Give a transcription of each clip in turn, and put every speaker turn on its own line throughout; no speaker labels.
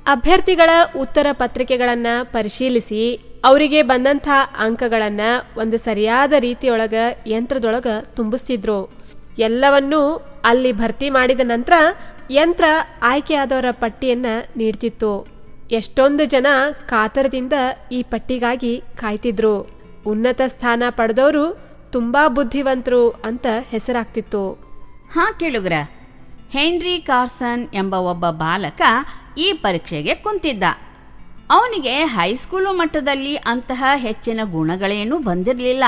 ಅಭ್ಯರ್ಥಿಗಳ ಉತ್ತರ ಪತ್ರಿಕೆಗಳನ್ನ ಪರಿಶೀಲಿಸಿ ಅವರಿಗೆ ಬಂದಂಥ ಅಂಕಗಳನ್ನ ಒಂದು ಸರಿಯಾದ ರೀತಿಯೊಳಗ ಯಂತ್ರದೊಳಗ ತುಂಬಿಸ್ತಿದ್ರು ಎಲ್ಲವನ್ನೂ ಅಲ್ಲಿ ಭರ್ತಿ ಮಾಡಿದ ನಂತರ ಯಂತ್ರ ಆಯ್ಕೆಯಾದವರ ಪಟ್ಟಿಯನ್ನ ನೀಡ್ತಿತ್ತು ಎಷ್ಟೊಂದು ಜನ ಕಾತರದಿಂದ ಈ ಪಟ್ಟಿಗಾಗಿ ಕಾಯ್ತಿದ್ರು ಉನ್ನತ ಸ್ಥಾನ ಪಡೆದವರು ತುಂಬಾ ಬುದ್ಧಿವಂತರು ಅಂತ ಹೆಸರಾಗ್ತಿತ್ತು
ಹಾ ಕೇಳುಗ್ರ ಹೆನ್ರಿ ಕಾರ್ಸನ್ ಎಂಬ ಒಬ್ಬ ಬಾಲಕ ಈ ಪರೀಕ್ಷೆಗೆ ಕುಂತಿದ್ದ ಅವನಿಗೆ ಹೈಸ್ಕೂಲು ಮಟ್ಟದಲ್ಲಿ ಅಂತಹ ಹೆಚ್ಚಿನ ಗುಣಗಳೇನೂ ಬಂದಿರಲಿಲ್ಲ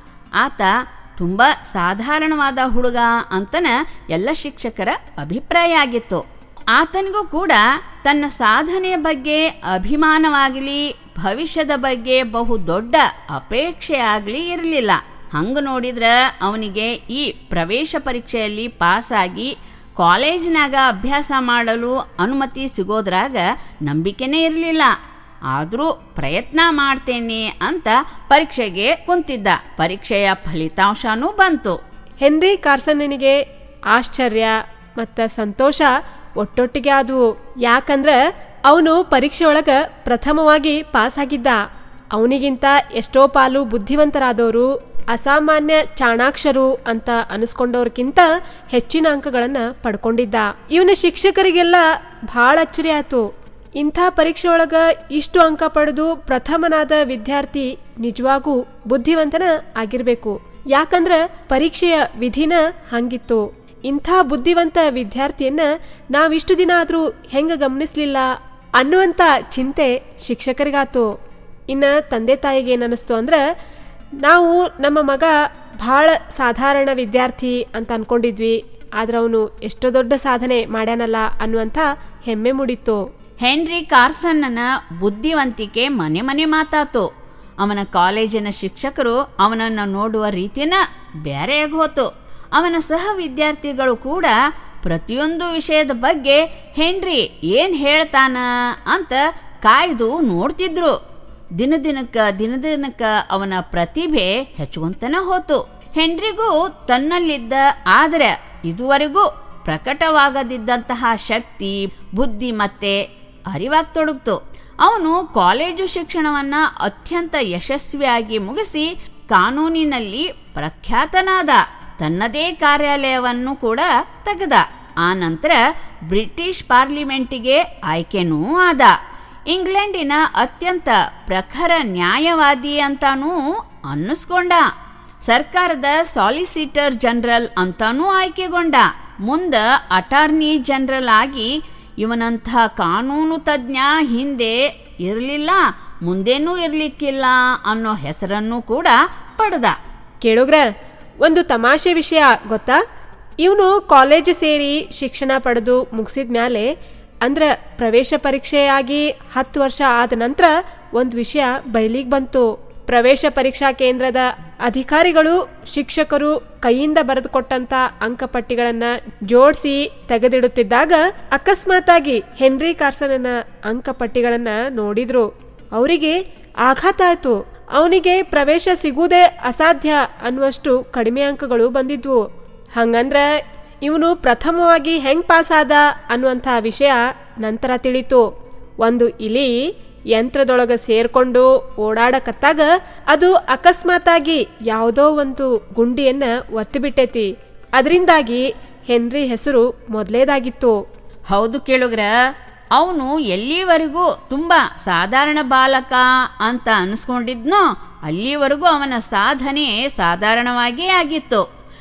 ಆತ ತುಂಬ ಸಾಧಾರಣವಾದ ಹುಡುಗ ಅಂತನ ಎಲ್ಲ ಶಿಕ್ಷಕರ ಅಭಿಪ್ರಾಯ ಆಗಿತ್ತು ಆತನಿಗೂ ಕೂಡ ತನ್ನ ಸಾಧನೆಯ ಬಗ್ಗೆ ಅಭಿಮಾನವಾಗಲಿ ಭವಿಷ್ಯದ ಬಗ್ಗೆ ಬಹು ದೊಡ್ಡ ಅಪೇಕ್ಷೆ ಆಗಲಿ ಇರಲಿಲ್ಲ ಹಂಗ ನೋಡಿದ್ರ ಅವನಿಗೆ ಈ ಪ್ರವೇಶ ಪರೀಕ್ಷೆಯಲ್ಲಿ ಪಾಸಾಗಿ ಕಾಲೇಜಿನಾಗ ಅಭ್ಯಾಸ ಮಾಡಲು ಅನುಮತಿ ಸಿಗೋದ್ರಾಗ ನಂಬಿಕೆನೇ ಇರಲಿಲ್ಲ ಆದರೂ ಪ್ರಯತ್ನ ಮಾಡ್ತೇನೆ ಅಂತ ಪರೀಕ್ಷೆಗೆ ಕುಂತಿದ್ದ ಪರೀಕ್ಷೆಯ ಫಲಿತಾಂಶನೂ ಬಂತು
ಹೆನ್ರಿ ಕಾರ್ಸನ್ನಿಗೆ ಆಶ್ಚರ್ಯ ಮತ್ತು ಸಂತೋಷ ಒಟ್ಟೊಟ್ಟಿಗೆ ಆದವು ಯಾಕಂದ್ರೆ ಅವನು ಪರೀಕ್ಷೆ ಒಳಗ ಪ್ರಥಮವಾಗಿ ಪಾಸ್ ಆಗಿದ್ದ ಅವನಿಗಿಂತ ಎಷ್ಟೋ ಪಾಲು ಬುದ್ಧಿವಂತರಾದವರು ಅಸಾಮಾನ್ಯ ಚಾಣಾಕ್ಷರು ಅಂತ ಅನಿಸ್ಕೊಂಡವ್ರಕ್ಕಿಂತ ಹೆಚ್ಚಿನ ಅಂಕಗಳನ್ನ ಪಡ್ಕೊಂಡಿದ್ದ ಇವನ ಶಿಕ್ಷಕರಿಗೆಲ್ಲ ಬಹಳ ಅಚ್ಚರಿ ಆಯ್ತು ಇಂಥ ಪರೀಕ್ಷೆ ಒಳಗ ಇಷ್ಟು ಅಂಕ ಪಡೆದು ಪ್ರಥಮನಾದ ವಿದ್ಯಾರ್ಥಿ ನಿಜವಾಗೂ ಬುದ್ಧಿವಂತನ ಆಗಿರ್ಬೇಕು ಯಾಕಂದ್ರ ಪರೀಕ್ಷೆಯ ವಿಧಿನ ಹಂಗಿತ್ತು ಇಂಥ ಬುದ್ಧಿವಂತ ವಿದ್ಯಾರ್ಥಿಯನ್ನ ನಾವಿಷ್ಟು ದಿನ ಆದ್ರೂ ಹೆಂಗ ಗಮನಿಸ್ಲಿಲ್ಲ ಅನ್ನುವಂಥ ಚಿಂತೆ ಶಿಕ್ಷಕರಿಗಾತು ಇನ್ನ ತಂದೆ ತಾಯಿಗೆ ಏನನ್ನಿಸ್ತು ಅಂದ್ರೆ ನಾವು ನಮ್ಮ ಮಗ ಭಾಳ ಸಾಧಾರಣ ವಿದ್ಯಾರ್ಥಿ ಅಂತ ಅನ್ಕೊಂಡಿದ್ವಿ ಆದ್ರೆ ಅವನು ಎಷ್ಟೋ ದೊಡ್ಡ ಸಾಧನೆ ಮಾಡ್ಯಾನಲ್ಲ ಅನ್ನುವಂಥ ಹೆಮ್ಮೆ ಮೂಡಿತ್ತು
ಹೆನ್ರಿ ಕಾರ್ಸನ್ನನ ಬುದ್ಧಿವಂತಿಕೆ ಮನೆ ಮನೆ ಮಾತಾತು ಅವನ ಕಾಲೇಜಿನ ಶಿಕ್ಷಕರು ಅವನನ್ನು ನೋಡುವ ರೀತಿನ ಬೇರೆಯಾಗಿ ಹೋತು ಅವನ ಸಹ ವಿದ್ಯಾರ್ಥಿಗಳು ಕೂಡ ಪ್ರತಿಯೊಂದು ವಿಷಯದ ಬಗ್ಗೆ ಹೆನ್ರಿ ಏನ್ ಹೇಳ್ತಾನ ಅಂತ ಕಾಯ್ದು ನೋಡ್ತಿದ್ರು ದಿನ ದಿನಕ್ಕ ದಿನ ದಿನಕ್ಕ ಅವನ ಪ್ರತಿಭೆ ಹೆಚ್ಚುವಂತನ ಹೋತು ಹೆನ್ರಿಗೂ ತನ್ನಲ್ಲಿದ್ದ ಆದರೆ ಇದುವರೆಗೂ ಪ್ರಕಟವಾಗದಿದ್ದಂತಹ ಶಕ್ತಿ ಬುದ್ಧಿ ಮತ್ತೆ ಅರಿವಾಗ್ತೊಡಗ್ತು ಅವನು ಕಾಲೇಜು ಶಿಕ್ಷಣವನ್ನ ಅತ್ಯಂತ ಯಶಸ್ವಿಯಾಗಿ ಮುಗಿಸಿ ಕಾನೂನಿನಲ್ಲಿ ಪ್ರಖ್ಯಾತನಾದ ತನ್ನದೇ ಕಾರ್ಯಾಲಯವನ್ನು ಕೂಡ ತೆಗೆದ ಆ ನಂತರ ಬ್ರಿಟಿಷ್ ಪಾರ್ಲಿಮೆಂಟಿಗೆ ಆಯ್ಕೆನೂ ಆದ ಇಂಗ್ಲೆಂಡಿನ ಅತ್ಯಂತ ಪ್ರಖರ ನ್ಯಾಯವಾದಿ ಅಂತಾನೂ ಅನ್ನಿಸ್ಕೊಂಡ ಸರ್ಕಾರದ ಸಾಲಿಸಿಟರ್ ಜನರಲ್ ಅಂತಾನೂ ಆಯ್ಕೆಗೊಂಡ ಮುಂದ ಅಟಾರ್ನಿ ಜನರಲ್ ಆಗಿ ಇವನಂಥ ಕಾನೂನು ತಜ್ಞ ಹಿಂದೆ ಇರಲಿಲ್ಲ ಮುಂದೇನೂ ಇರಲಿಕ್ಕಿಲ್ಲ ಅನ್ನೋ ಹೆಸರನ್ನು ಕೂಡ ಪಡೆದ
ಕೇಳುಗ್ರ ಒಂದು ತಮಾಷೆ ವಿಷಯ ಗೊತ್ತಾ ಇವನು ಕಾಲೇಜ್ ಸೇರಿ ಶಿಕ್ಷಣ ಪಡೆದು ಮುಗಿಸಿದ ಮ್ಯಾಲೆ ಅಂದ್ರೆ ಪ್ರವೇಶ ಪರೀಕ್ಷೆಯಾಗಿ ಹತ್ತು ವರ್ಷ ಆದ ನಂತರ ಒಂದು ವಿಷಯ ಬಯಲಿಗೆ ಬಂತು ಪ್ರವೇಶ ಪರೀಕ್ಷಾ ಕೇಂದ್ರದ ಅಧಿಕಾರಿಗಳು ಶಿಕ್ಷಕರು ಕೈಯಿಂದ ಬರೆದುಕೊಟ್ಟಂತ ಅಂಕಪಟ್ಟಿಗಳನ್ನ ಜೋಡಿಸಿ ತೆಗೆದಿಡುತ್ತಿದ್ದಾಗ ಅಕಸ್ಮಾತಾಗಿ ಹೆನ್ರಿ ಕಾರ್ಸನನ ಅಂಕಪಟ್ಟಿಗಳನ್ನ ನೋಡಿದ್ರು ಅವರಿಗೆ ಆಘಾತ ಆಯ್ತು ಅವನಿಗೆ ಪ್ರವೇಶ ಸಿಗುವುದೇ ಅಸಾಧ್ಯ ಅನ್ನುವಷ್ಟು ಕಡಿಮೆ ಅಂಕಗಳು ಬಂದಿದ್ವು ಹಂಗಂದ್ರ ಇವನು ಪ್ರಥಮವಾಗಿ ಹೆಂಗ್ ಪಾಸ್ ಆದ ಅನ್ನುವಂಥ ವಿಷಯ ನಂತರ ತಿಳಿತು ಒಂದು ಇಲಿ ಯಂತ್ರದೊಳಗ ಸೇರ್ಕೊಂಡು ಓಡಾಡಕತ್ತಾಗ ಅದು ಅಕಸ್ಮಾತಾಗಿ ಯಾವುದೋ ಒಂದು ಗುಂಡಿಯನ್ನ ಒತ್ತಿಬಿಟ್ಟೈತಿ ಅದರಿಂದಾಗಿ ಹೆನ್ರಿ ಹೆಸರು ಮೊದಲೇದಾಗಿತ್ತು
ಹೌದು ಕೇಳುಗ್ರ ಅವನು ಎಲ್ಲಿವರೆಗೂ ತುಂಬ ಸಾಧಾರಣ ಬಾಲಕ ಅಂತ ಅನಿಸ್ಕೊಂಡಿದ್ನೋ ಅಲ್ಲಿವರೆಗೂ ಅವನ ಸಾಧನೆ ಸಾಧಾರಣವಾಗೇ ಆಗಿತ್ತು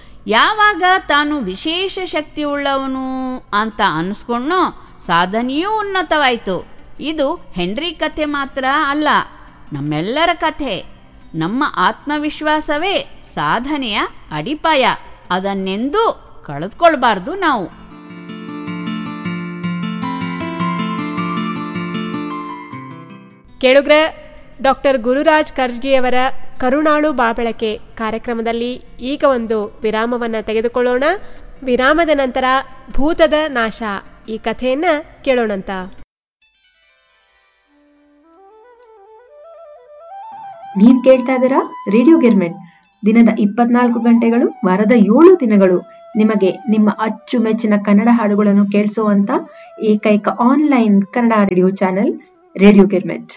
ಯಾವಾಗ ತಾನು ವಿಶೇಷ ಶಕ್ತಿ ಉಳ್ಳವನು ಅಂತ ಅನಿಸ್ಕೊಂಡ್ನೋ ಸಾಧನೆಯೂ ಉನ್ನತವಾಯಿತು ಇದು ಹೆನ್ರಿ ಕಥೆ ಮಾತ್ರ ಅಲ್ಲ ನಮ್ಮೆಲ್ಲರ ಕಥೆ ನಮ್ಮ ಆತ್ಮವಿಶ್ವಾಸವೇ ಸಾಧನೆಯ ಅಡಿಪಾಯ ಅದನ್ನೆಂದೂ ಕಳೆದುಕೊಳ್ಬಾರ್ದು ನಾವು
ಕೇಳುಗ್ರ ಡಾಕ್ಟರ್ ಗುರುರಾಜ್ ಕರ್ಜ್ಗಿಯವರ ಕರುಣಾಳು ಬಾಬಳಕೆ ಕಾರ್ಯಕ್ರಮದಲ್ಲಿ ಈಗ ಒಂದು ವಿರಾಮವನ್ನ ತೆಗೆದುಕೊಳ್ಳೋಣ ವಿರಾಮದ ನಂತರ ಭೂತದ ನಾಶ ಈ ಕಥೆಯನ್ನ ಕೇಳೋಣಂತ
ನೀವ್ ಕೇಳ್ತಾ ಇದ್ದೀರಾ ರೇಡಿಯೋ ಗಿರ್ಮೆಟ್ ದಿನದ ಇಪ್ಪತ್ನಾಲ್ಕು ಗಂಟೆಗಳು ವಾರದ ಏಳು ದಿನಗಳು ನಿಮಗೆ ನಿಮ್ಮ ಅಚ್ಚುಮೆಚ್ಚಿನ ಕನ್ನಡ ಹಾಡುಗಳನ್ನು ಕೇಳಿಸುವಂತ ಏಕೈಕ online Kannada radio channel radio Girmit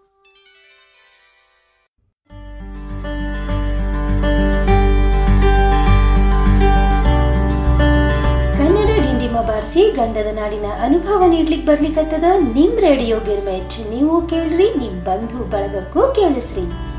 Kannada ಡಿಂಡಿಮ ಬಾರಿಸಿ ಗಂಧದ ನಾಡಿನ ಅನುಭವ ನೀಡ್ಲಿಕ್ಕೆ ಬರ್ಲಿಕ್ಕತ್ತದ ನಿಮ್ ರೇಡಿಯೋ ಗಿರ್ಮೆಟ್ ನೀವು ಕೇಳ್ರಿ ನಿಮ್ ಬಂಧು ಬಳಗಕ್ಕೂ ಕೇಳಿಸ್ರಿ